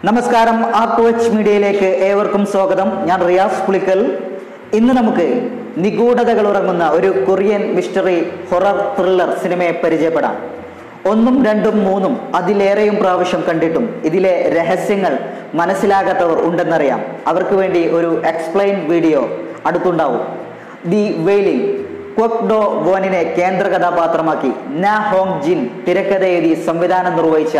നമസ്കാരം ആർട്ട് വെച്ച് മീഡിയയിലേക്ക് ഏവർക്കും സ്വാഗതം ഞാൻ റിയാസ് പുളിക്കൽ ഇന്ന് നമുക്ക് നിഗൂഢതകൾ ഉറങ്ങുന്ന ഒരു കൊറിയൻ മിസ്റ്ററി ഹൊറർ ത്രില്ലർ സിനിമയെ പരിചയപ്പെടാം ഒന്നും രണ്ടും മൂന്നും അതിലേറെയും പ്രാവശ്യം കണ്ടിട്ടും ഇതിലെ രഹസ്യങ്ങൾ മനസ്സിലാകാത്തവർ ഉണ്ടെന്നറിയാം അവർക്ക് വേണ്ടി ഒരു എക്സ്പ്ലെയിൻ വീഡിയോ അടുത്തുണ്ടാവും ദി വെയിലിംഗ് ക്വക് ഡോ വോനിനെ കേന്ദ്ര കഥാപാത്രമാക്കി ന ഹോങ് ജിൻ തിരക്കഥ എഴുതി സംവിധാനം നിർവഹിച്ച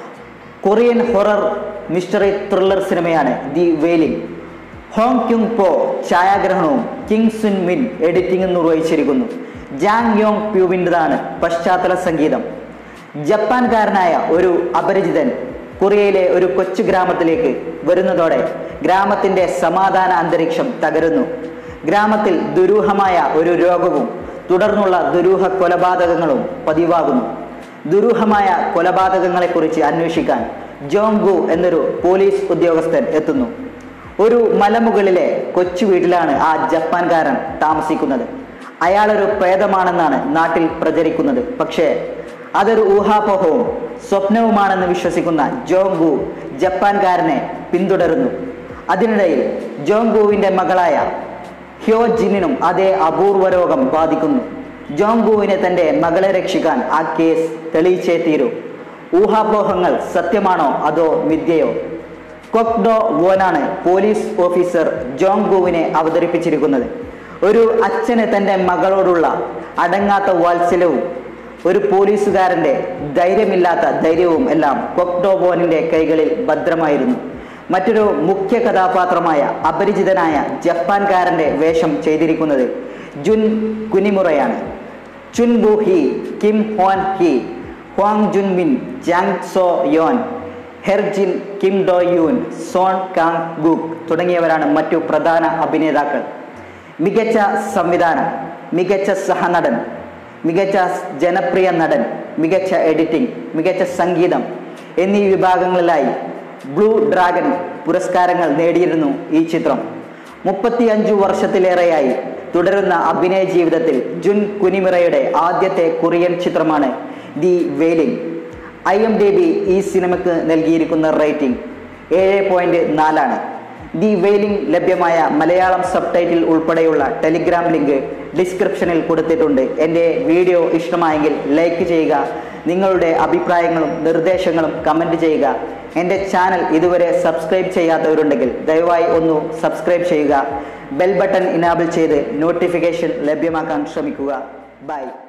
കൊറിയൻ ഹൊറർ മിസ്റ്ററി ത്രില്ലർ സിനിമയാണ് the wailing Hong Kyung Po ഛായാഗ്രഹണവും കിങ് സുൻ മിൻ എഡിറ്റിംഗും നിർവഹിച്ചിരിക്കുന്നു ജാങ് യോങ് പ്യൂവിൻ്റെതാണ് പശ്ചാത്തല സംഗീതം ജപ്പാൻകാരനായ ഒരു അപരിചിതൻ കൊറിയയിലെ ഒരു കൊച്ചു ഗ്രാമത്തിലേക്ക് വരുന്നതോടെ ഗ്രാമത്തിന്റെ സമാധാന അന്തരീക്ഷം തകരുന്നു ഗ്രാമത്തിൽ ദുരൂഹമായ ഒരു രോഗവും തുടർന്നുള്ള ദുരൂഹ കൊലപാതകങ്ങളും പതിവാകുന്നു ദുരൂഹമായ കൊലപാതകങ്ങളെക്കുറിച്ച് അന്വേഷിക്കാൻ ജോങ്ഗു എന്നൊരു പോലീസ് ഉദ്യോഗസ്ഥൻ എത്തുന്നു ഒരു മലമുകളിലെ കൊച്ചു വീട്ടിലാണ് ആ ജപ്പാൻകാരൻ താമസിക്കുന്നത് അയാളൊരു പ്രേതമാണെന്നാണ് നാട്ടിൽ പ്രചരിക്കുന്നത് പക്ഷേ അതൊരു ഊഹാപോഹവും സ്വപ്നവുമാണെന്ന് വിശ്വസിക്കുന്ന ജോങ്ഗു ജപ്പാൻകാരനെ പിന്തുടരുന്നു അതിനിടയിൽ ജോങ്ഗുവിന്റെ മകളായ ഹ്യോ ജിന്നിനും അതേ അപൂർവ രോഗം ബാധിക്കുന്നു ജോങ്ഗുവിനെ തന്റെ മകളെ രക്ഷിക്കാൻ ആ കേസ് തെളിയിച്ചേ തീരൂ ഊഹാപോഹങ്ങൾ സത്യമാണോ അതോ മിഥ്യയോ കൊക്ഡോ വോനാണ് പോലീസ് ഓഫീസർ ജോങ്ഗുവിനെ അവതരിപ്പിച്ചിരിക്കുന്നത് ഒരു അച്ഛന് തന്റെ മകളോടുള്ള അടങ്ങാത്ത വാത്സല്യവും ഒരു പോലീസുകാരന്റെ ധൈര്യമില്ലാത്ത ധൈര്യവും എല്ലാം കൊക്ഡോ വോനിന്റെ കൈകളിൽ ഭദ്രമായിരുന്നു മറ്റൊരു മുഖ്യ കഥാപാത്രമായ അപരിചിതനായ ജപ്പാൻകാരന്റെ വേഷം ചെയ്തിരിക്കുന്നത് ജുൻ കുനിമുറയാണ് Chun Woo Hee Kim Hwan Hee Hong Jun Min Jang So Yeon Heo Jin Kim Do Yoon Son Kang Guk തുടങ്ങിയവരാണ് മറ്റു പ്രധാന അഭിനേതാക്കൾ മികച്ച സംവിധാനം മികച്ച സഹനടൻ മികച്ച ജനപ്രിയ നടൻ മികച്ച എഡിറ്റിംഗ് മികച്ച സംഗീതം എന്നീ വിഭാഗങ്ങളിലായി ബ്ലൂ ഡ്രാഗൺ പുരസ്കാരങ്ങൾ നേടിയിരുന്നു ഈ ചിത്രം മുപ്പത്തിയഞ്ചു വർഷത്തിലേറെയായി തുടരുന്ന അഭിനയ ജീവിതത്തിൽ ജുൻ കുനിമിറയുടെ ആദ്യത്തെ കൊറിയൻ ചിത്രമാണ് the wailing I M D B ഈ സിനിമയ്ക്ക് നൽകിയിരിക്കുന്ന റേറ്റിംഗ് ഏഴ് പോയിന്റ് നാലാണ് ദി വെയിലിംഗ് ലഭ്യമായ മലയാളം സബ് ടൈറ്റിൽ ഉൾപ്പെടെയുള്ള ടെലിഗ്രാം ലിങ്ക് ഡിസ്ക്രിപ്ഷനിൽ കൊടുത്തിട്ടുണ്ട് എൻ്റെ വീഡിയോ ഇഷ്ടമായെങ്കിൽ ലൈക്ക് ചെയ്യുക നിങ്ങളുടെ അഭിപ്രായങ്ങളും നിർദ്ദേശങ്ങളും കമൻറ്റ് ചെയ്യുക എൻ്റെ ചാനൽ ഇതുവരെ സബ്സ്ക്രൈബ് ചെയ്യാത്തവരുണ്ടെങ്കിൽ ദയവായി ഒന്ന് സബ്സ്ക്രൈബ് ചെയ്യുക ബെൽ ബട്ടൺ ഇനാബിൾ ചെയ്ത് നോട്ടിഫിക്കേഷൻ ലഭ്യമാക്കാൻ ശ്രമിക്കുക ബൈ